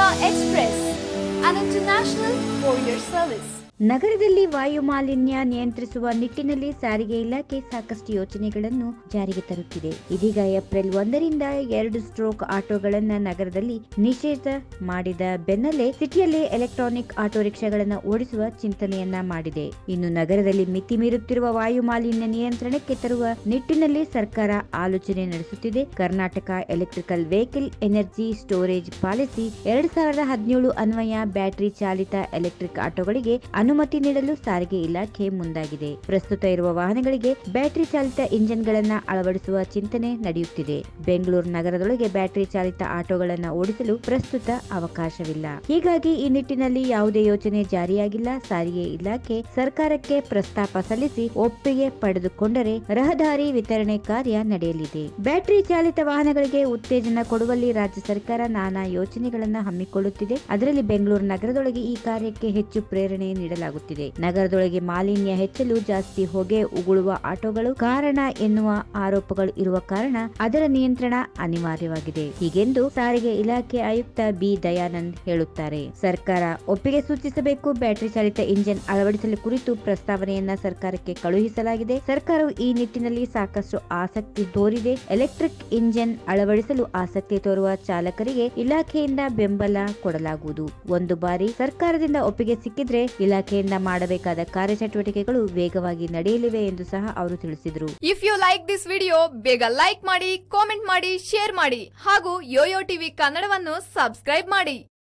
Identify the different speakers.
Speaker 1: Express, an international courier service.
Speaker 2: ನಗರದಲ್ಲಿ ವಾಯು ಮಾಲಿನ್ಯ ನಿಯಂತ್ರಿಸುವ ನಿಟ್ಟಿನಲ್ಲಿ ಸಾರಿಗೆ ಇಲಾಖೆ ಸಾಕಷ್ಟು ಯೋಜನೆಗಳನ್ನು ಜಾರಿಗೆ ತರುತ್ತಿದೆ ಇದೀಗ ಏಪ್ರಿಲ್ ಒಂದರಿಂದ ಎರಡು ಸ್ಟ್ರೋಕ್ ಆಟೋಗಳನ್ನ ನಗರದಲ್ಲಿ ನಿಷೇಧ ಮಾಡಿದ ಬೆನ್ನಲ್ಲೇ ಸಿಟಿಯಲ್ಲಿ ಎಲೆಕ್ಟ್ರಾನಿಕ್ ಆಟೋ ರಿಕ್ಷಾಗಳನ್ನು ಓಡಿಸುವ ಚಿಂತನೆಯನ್ನ ಮಾಡಿದೆ ಇನ್ನು ನಗರದಲ್ಲಿ ಮಿತಿ ಮೀರುತ್ತಿರುವ ವಾಯು ಮಾಲಿನ್ಯ ನಿಯಂತ್ರಣಕ್ಕೆ ತರುವ ನಿಟ್ಟಿನಲ್ಲಿ ಸರ್ಕಾರ ಆಲೋಚನೆ ನಡೆಸುತ್ತಿದೆ Karnataka electrical vehicle energy storage policy ಎರಡ್ ಸಾವಿರದ ಹದಿನೇಳು ಅನ್ವಯ ಬ್ಯಾಟರಿ ಚಾಲಿತ ಎಲೆಕ್ಟ್ರಿಕ್ ಆಟೋಗಳಿಗೆ ಅನುಮತಿ ನೀಡಲು ಸಾರಿಗೆ ಇಲಾಖೆ ಮುಂದಾಗಿದೆ ಪ್ರಸ್ತುತ ಇರುವ ವಾಹನಗಳಿಗೆ ಬ್ಯಾಟರಿ ಚಾಲಿತ ಇಂಜಿನ್ಗಳನ್ನ ಅಳವಡಿಸುವ ಚಿಂತನೆ ನಡೆಯುತ್ತಿದೆ ಬೆಂಗಳೂರು ನಗರದೊಳಗೆ ಬ್ಯಾಟರಿ ಚಾಲಿತ ಆಟೋಗಳನ್ನ ಓಡಿಸಲು ಪ್ರಸ್ತುತ ಅವಕಾಶವಿಲ್ಲ ಹೀಗಾಗಿ ಈ ನಿಟ್ಟಿನಲ್ಲಿ ಯಾವುದೇ ಯೋಜನೆ ಜಾರಿಯಾಗಿಲ್ಲ ಸಾರಿಗೆ ಇಲಾಖೆ ಸರ್ಕಾರಕ್ಕೆ ಪ್ರಸ್ತಾಪ ಸಲ್ಲಿಸಿ ಒಪ್ಪಿಗೆ ಪಡೆದುಕೊಂಡರೆ ರಹದಾರಿ ವಿತರಣೆ ಕಾರ್ಯ ನಡೆಯಲಿದೆ ಬ್ಯಾಟರಿ ಚಾಲಿತ ವಾಹನಗಳಿಗೆ ಉತ್ತೇಜನ ಕೊಡುವಲ್ಲಿ ರಾಜ್ಯ ಸರ್ಕಾರ ನಾನಾ ಯೋಜನೆಗಳನ್ನ ಹಮ್ಮಿಕೊಳ್ಳುತ್ತಿದೆ ಅದರಲ್ಲಿ ಬೆಂಗಳೂರು ನಗರದೊಳಗೆ ಈ ಕಾರ್ಯಕ್ಕೆ ಹೆಚ್ಚು ಪ್ರೇರಣೆ ನೀಡಲಾಗುತ್ತಿದೆ ನಗರದೊಳಗೆ ಮಾಲಿನ್ಯ ಹೆಚ್ಚಲು ಜಾಸ್ತಿ ಹೊಗೆ ಉಗುಳುವ ಆಟೋಗಳು ಕಾರಣ ಎನ್ನುವ ಆರೋಪಗಳು ಇರುವ ಕಾರಣ ಅದರ ನಿಯಂತ್ರಣ ಅನಿವಾರ್ಯವಾಗಿದೆ ಹೀಗೆಂದು ಸಾರಿಗೆ ಇಲಾಖೆ ಆಯುಕ್ತ ಬಿ ದಯಾನಂದ್ ಹೇಳುತ್ತಾರೆ ಸರ್ಕಾರ ಒಪ್ಪಿಗೆ ಸೂಚಿಸಬೇಕು ಬ್ಯಾಟರಿ ಚಾಲಿತ ಇಂಜಿನ್ ಅಳವಡಿಸಲು ಕುರಿತು ಪ್ರಸ್ತಾವನೆಯನ್ನ ಸರ್ಕಾರಕ್ಕೆ ಕಳುಹಿಸಲಾಗಿದೆ ಸರ್ಕಾರವು ಈ ನಿಟ್ಟಿನಲ್ಲಿ ಸಾಕಷ್ಟು ಆಸಕ್ತಿ ತೋರಿದೆ ಎಲೆಕ್ಟ್ರಿಕ್ ಇಂಜಿನ್ ಅಳವಡಿಸಲು ಆಸಕ್ತಿ ತೋರುವ ಚಾಲಕರಿಗೆ ಇಲಾಖೆಯಿಂದ ಬೆಂಬಲ ಕೊಡಲಾಗುವುದು ಒಂದು ಬಾರಿ ಸರ್ಕಾರದಿಂದ ಒಪ್ಪಿಗೆ ಸಿಕ್ಕಿದ್ರೆ ಇಲಾಖೆಯಿಂದ ಮಾಡಬೇಕಾದ ಕಾರ್ಯಚಟುವಟಿಕೆಗಳು ವೇಗವಾಗಿ ನಡೆಯಲಿವೆ ಎಂದು ಸಹ ಅವರು ತಿಳಿಸಿದರು
Speaker 1: if you like this video ಬೇಗ ಲೈಕ್ ಮಾಡಿ ಕಾಮೆಂಟ್ ಮಾಡಿ ಶೇರ್ ಮಾಡಿ ಹಾಗೂ ಯೋಯೋ ಟಿವಿ ಕನ್ನಡವನ್ನು ಸಬ್ಸ್ಕ್ರೈಬ್ ಮಾಡಿ